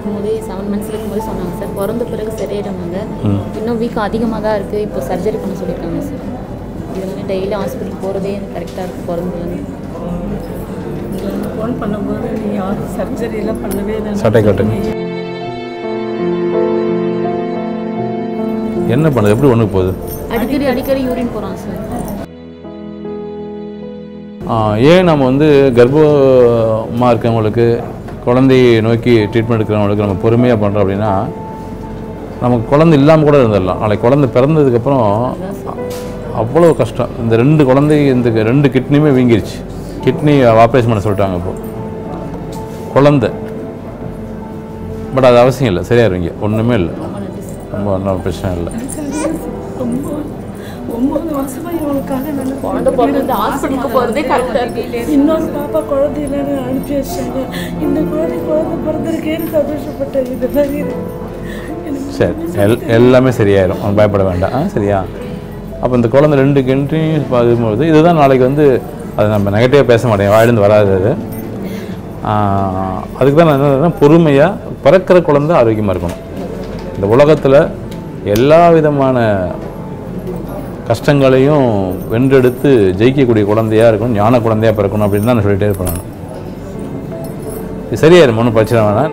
இருக்கும்போதே செவன் மந்த்ஸில் இருக்கும்போது சொன்னாங்க சார் பிறந்த பிறகு சரியாயிட்டாங்க இன்னும் வீக்கம் அதிகமாக தான் இருக்குது இப்போ சர்ஜரி பண்ண சொல்லியிருக்காங்க சார் இதனால டெய்லி ஹாஸ்பிட்டல் போகிறதே எனக்கு கரெக்டாக இருக்குது பிறந்ததுலேருந்து ஃபோன் பண்ணும்போது நீ யாரும் சர்ஜரி எல்லாம் பண்ணவே இல்லை சட்டை கட்டுங்க என்ன பண்ணுது எப்படி ஒன்றுக்கு போகுது அடிக்கடி அடிக்கடி யூரின் போகிறான் சார் ஆ, ஏன் நம்ம வந்து கர்ப்பமாக இருக்கவங்களுக்கு குழந்தையை நோக்கி ட்ரீட்மெண்ட் எடுக்கிறவங்களுக்கு நம்ம பொறுமையாக பண்ணுறோம் அப்படின்னா நமக்கு குழந்தை இல்லாமல் கூட இருந்துடலாம் நாளைக்கு குழந்தை பிறந்ததுக்கப்புறம் அவ்வளோ கஷ்டம் இந்த ரெண்டு குழந்தை இந்த ரெண்டு கிட்னியுமே வீங்கிருச்சு கிட்னி ஆப்ரேஷன் பண்ண சொல்லிட்டாங்க இப்போ குழந்தை பட் அது அவசியம் இல்லை சரியாயிருவீங்க ஒன்றுமே இல்லை ரொம்ப ஒன்றும் பிரச்சனை இல்லை ரொம்ப ஒம்பது மாசமா இவளுக்காக நான் குழந்தை பிறந்து ஹாஸ்பிட்டலுக்கு போகிறதே கரெக்டாக இருக்குது இன்னொரு பாப்பா குழந்தை இல்லைன்னு அனுப்பி வச்சாங்க இந்த குழந்தை குழந்தை பிறந்திருக்கேன்னு சந்தோஷப்பட்டேன் இதெல்லாம் இது எனக்கு சரி எல் எல்லாமே சரியாயிரும் அவன் பயப்பட வேண்டாம் ஆ சரியா அப்போ இந்த குழந்தை ரெண்டு கிண்ட்ரியும் பார்க்கும்போது இதுதான் நாளைக்கு வந்து அது நம்ம நெகட்டிவாக பேச மாட்டேன் வாயிலிருந்து வராது அது ஆ, அதுக்கு தான் நான் என்ன பொறுமையாக பிறக்கிற குழந்தை ஆரோக்கியமாக இருக்கணும் இந்த உலகத்தில் எல்லா விதமான கஷ்டங்களையும் வென்றெடுத்து ஜெயிக்கக்கூடிய குழந்தையா இருக்கணும் ஞான குழந்தையா பிறக்கணும் அப்படின்னு தான் நான் சொல்லிட்டே இருப்பேன் நான் இது சரியாயிரும் ஒன்றும் பிரச்சனை வேணாம்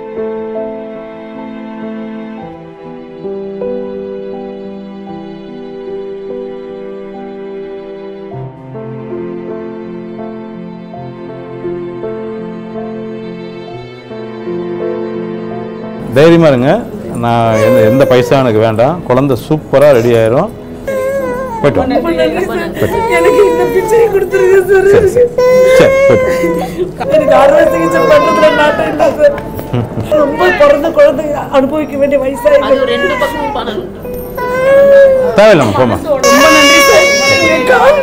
தைரியமாக இருங்க நான் எந்த எந்த பைசா எனக்கு வேண்டாம் குழந்தை சூப்பராக ரெடி ஆயிரும் போய்ட்டு வாங்க. ரொம்ப நன்றி சார். எனக்கு இந்த பிச்சையை கொடுத்துருங்க சார் சரி சரி சரி போய்ட்டு வாங்க. எனக்கு அறுவை சிகிச்சை பண்றதுல நாட்டம் இல்லை சார் ரொம்ப பிறந்த குழந்தை அனுபவிக்க வேண்டிய வயசாயிருக்கு அது ரெண்டு பக்கமும் பண்ணணும் தேவையில்லாம போமா ரொம்ப நன்றி சார் என் கால்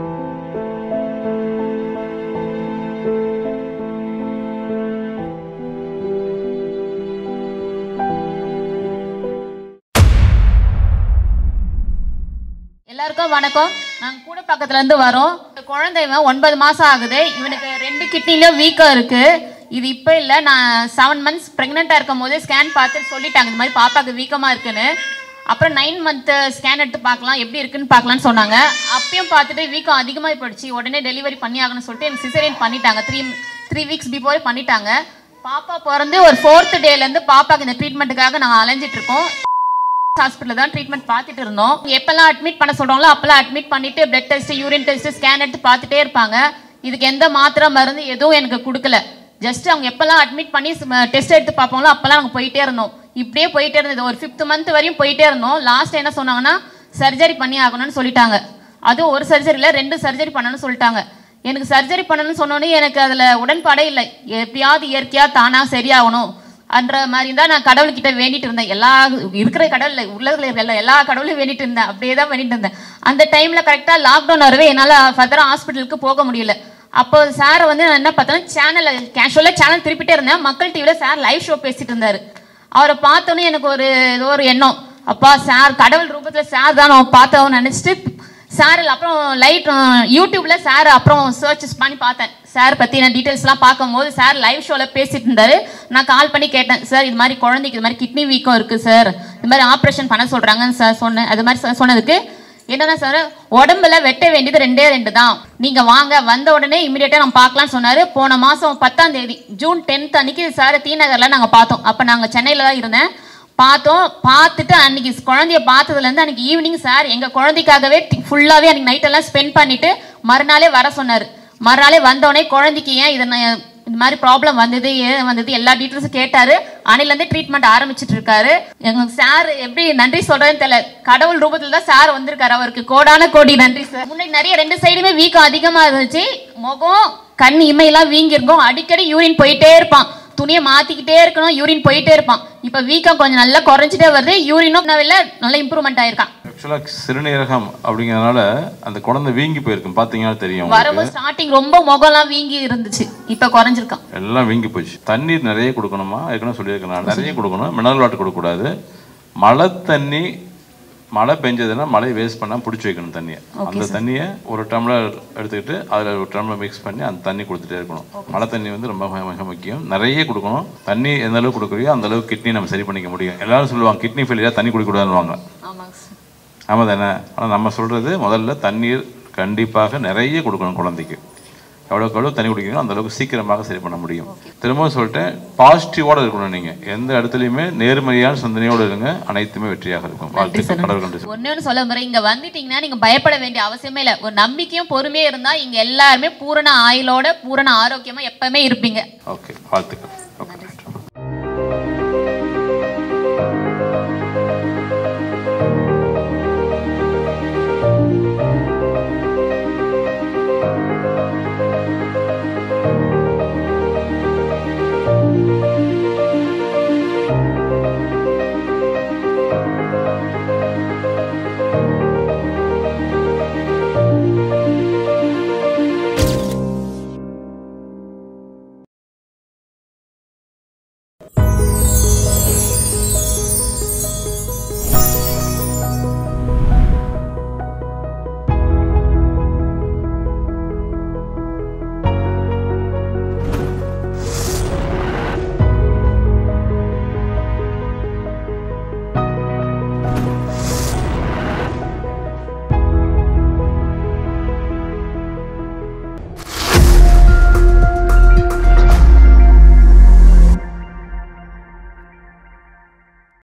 எல்லாருக்கும் வணக்கம் நாங்கள் கூட பக்கத்துல இருந்து வரோம் இந்த குழந்தை இவன் ஒன்பது மாசம் ஆகுது இவனுக்கு ரெண்டு கிட்னிலையும் வீக்கம் இருக்கு இது இப்போ இல்லை நான் செவன் மந்த்ஸ் ப்ரெக்னெண்ட்டாக இருக்கும் போதே ஸ்கேன் பார்த்து சொல்லிட்டாங்க இந்த மாதிரி பாப்பாக்கு வீக்கமாக இருக்குன்னு அப்புறம் நைன் மந்த் ஸ்கேன் எடுத்து பார்க்கலாம் எப்படி இருக்குன்னு பார்க்கலான்னு சொன்னாங்க அப்பயும் பார்த்துட்டு வீக்கம் அதிகமாக போயிடுச்சு உடனே டெலிவரி பண்ணி ஆகணும்னு சொல்லிட்டு எனக்கு சிசரியன் பண்ணிட்டாங்க த்ரீ த்ரீ வீக்ஸ் பிஃபோரே பண்ணிட்டாங்க பாப்பா பிறந்து ஒரு ஃபோர்த் டேலேருந்து பாப்பாக்கு இந்த ட்ரீட்மெண்ட்டுக்காக நாங்கள் அலைஞ்சிட்டு இருக்கோம் ஹாஸ்பிட்டலில் தான் ட்ரீட்மெண்ட் பார்த்துட்டு இருந்தோம் எப்பெல்லாம் அட்மிட் பண்ண சொல்கிறாங்களோ அப்பெல்லாம் அட்மிட் பண்ணிட்டு blood test urine test scan எடுத்து பார்த்துட்டே இருப்பாங்க இதுக்கு எந்த மாத்திரை மருந்து எதுவும் எனக்கு கொடுக்கல ஜஸ்ட் அவங்க எப்பெல்லாம் அட்மிட் பண்ணி டெஸ்ட் எடுத்து பார்ப்பாங்களோ அப்பெல்லாம் நாங்கள் போயிட்டே இருந்தோம் இப்படியே போயிட்டே இருந்தது ஒரு ஃபிஃப்த் மந்த் வரையும் போயிட்டே இருந்தோம் லாஸ்ட் என்ன சொன்னாங்கன்னா சர்ஜரி பண்ணி ஆகணும்னு சொல்லிட்டாங்க அதுவும் ஒரு சர்ஜரியில் ரெண்டு சர்ஜரி பண்ணணும்னு சொல்லிட்டாங்க எனக்கு சர்ஜரி பண்ணணும்னு சொன்னோன்னே எனக்கு அதில் உடன்பாடே இல்லை எப்படியாவது இயற்கையாக தானாக சரியாகணும் அன்ற மாதிரி தான் நான் கடவுள்கிட்ட வேண்டிட்டு இருந்தேன் எல்லா இருக்கிற கடவுள் உலகில் இருக்கிற எல்லா எல்லா கடவுளையும் வேண்டிட்டு இருந்தேன் அப்படியே தான் வேண்டிட்டு இருந்தேன் அந்த டைமில் கரெக்டாக லாக்டவுன் வரவே என்னால் ஃபர்தராக ஹாஸ்பிட்டலுக்கு போக முடியல அப்போ சாரை வந்து நான் என்ன பார்த்தேன்னா சேனலில் கேஷுவலாக சேனல் திருப்பிட்டே இருந்தேன் மக்கள் டிவியில் சார் லைவ் ஷோ பேசிட்டு இருந்தார் அவரை பார்த்தோன்னே எனக்கு ஒரு ஏதோ ஒரு எண்ணம் அப்பா சார் கடவுள் ரூபத்தில் சார் தான் நான் பார்த்தோம் நினச்சிட்டு சாரில் அப்புறம் லைட் யூடியூப்ல சார் அப்புறம் சர்ச்சஸ் பண்ணி பார்த்தேன் சார் பற்றின டீட்டெயில்ஸ்லாம் பார்க்கும்போது சார் லைவ் ஷோவில் பேசிட்டு இருந்தாரு நான் கால் பண்ணி கேட்டேன் சார் இது மாதிரி குழந்தைக்கு இது மாதிரி கிட்னி வீக்கம் இருக்குது சார் இது மாதிரி ஆப்ரேஷன் பண்ண சொல்கிறாங்கன்னு சார் சொன்னேன் அது மாதிரி சார் சொன்னதுக்கு என்னன்னா சார் உடம்புல வெட்ட வேண்டியது ரெண்டே ரெண்டு தான் நீங்கள் வாங்க வந்த உடனே இமீடியட்டாக நம்ம பார்க்கலாம்னு சொன்னார் போன மாதம் பத்தாம் தேதி ஜூன் டென்த் அன்னைக்கு சார் டி நகரில் நாங்கள் பார்த்தோம் அப்போ நாங்கள் சென்னையில் தான் இருந்தேன் பார்த்தோம் பார்த்துட்டு அன்னைக்கு குழந்தைய பார்த்ததுலேருந்து அன்னைக்கு ஈவினிங் சார் எங்கள் குழந்தைக்காகவே ஃபுல்லாகவே அன்னைக்கு நைட்டெல்லாம் ஸ்பெண்ட் பண்ணிட்டு மறுநாளே வர சொன்னார் மறுநாளே வந்தோடனே குழந்தைக்கு ஏன் இதை நான் இந்த மாதிரி ப்ராப்ளம் வந்தது ஏன் வந்தது எல்லா டீட்டெயில்ஸும் கேட்டாரு அன்னையிலேருந்தே ட்ரீட்மெண்ட் ஆரம்பிச்சிட்டு இருக்காரு எங்களுக்கு சார் எப்படி நன்றி சொல்றதுன்னு தெரியல கடவுள் ரூபத்தில் தான் சார் வந்திருக்காரு அவருக்கு கோடான கோடி நன்றி சார் முன்னாடி நிறைய ரெண்டு சைடுமே வீக்கம் அதிகமாக இருந்துச்சு முகம் கண் இமையெல்லாம் வீங்கிருக்கும் அடிக்கடி யூரின் போயிட்டே இருப்பான் துணியை மாத்திக்கிட்டே இருக்கணும் யூரின் போயிட்டே இருப்பான் இப்போ வீக்கம் கொஞ்சம் நல்லா குறைஞ்சிட்டே வருது யூரினும் நல்ல இம்ப்ரூவ்மெண்ட் ஆயிருக்கான் ஆக்சுவலாக சிறுநீரகம் அப்படிங்கிறதுனால அந்த குழந்தை வீங்கி போயிருக்கும் பார்த்தீங்கன்னா தெரியும் உங்களுக்கு. வரும்போது ஸ்டார்டிங் ரொம்ப முகம்லாம் வீங்கி இருந்துச்சு இப்போ குறைஞ்சிருக்கான் எல்லாம் வீங்கி போச்சு தண்ணீர் நிறைய கொடுக்கணுமா ஏற்கனவே சொல்லியிருக்கேன் நான் நிறைய கொடுக்கணும் மினரல் வாட்டர் கொடுக்கக்கூடாது மழை தண்ணி மழை பெஞ்சதுன்னா மழை வேஸ்ட் பண்ணால் பிடிச்சி வைக்கணும் தண்ணியை அந்த தண்ணியை ஒரு டம்ளர் எடுத்துக்கிட்டு அதில் ஒரு டம்ளர் மிக்ஸ் பண்ணி அந்த தண்ணி கொடுத்துட்டே இருக்கணும் மழை தண்ணி வந்து ரொம்ப மிக- மிக முக்கியம் நிறைய கொடுக்கணும் தண்ணி எந்த அளவுக்கு கொடுக்குறியோ அந்த அளவுக்கு கிட்னி நம்ம சரி பண்ணிக்க முடியும் எல்லாரும் சொல்லுவாங்க கிட்னி ஃபெயிலியர் தண்ணி குடிக்கூடாதுன்னுவாங்க ஆமாங்க சார் ஆமாம் தானே ஆனால் நம்ம சொல்கிறது முதல்ல தண்ணீர் கண்டிப்பாக நிறைய கொடுக்கணும் குழந்தைக்கு எவ்வளோக்கு எவ்வளோ தண்ணி குடிக்கணும் அந்த அளவுக்கு சீக்கிரமாக சரி பண்ண முடியும் திரும்பவும் சொல்லிட்டேன் பாசிட்டிவோட இருக்கணும் நீங்கள் எந்த இடத்துலையுமே நேர்மறையான சிந்தனையோடு இருங்க அனைத்துமே வெற்றியாக இருக்கும் வாழ்த்துக்கள் கடவுள் கண்டு ஒண்ணே ஒன்று சொல்ல முறை இங்க வந்துட்டீங்கன்னா நீங்க பயப்பட வேண்டிய அவசியமே இல்லை ஒரு நம்பிக்கையும் பொறுமையும் இருந்தா இங்க எல்லாருமே பூரண ஆயுளோட பூரண ஆரோக்கியமா எப்பவுமே இருப்பீங்க ஓகே வாழ்த்துக்கள்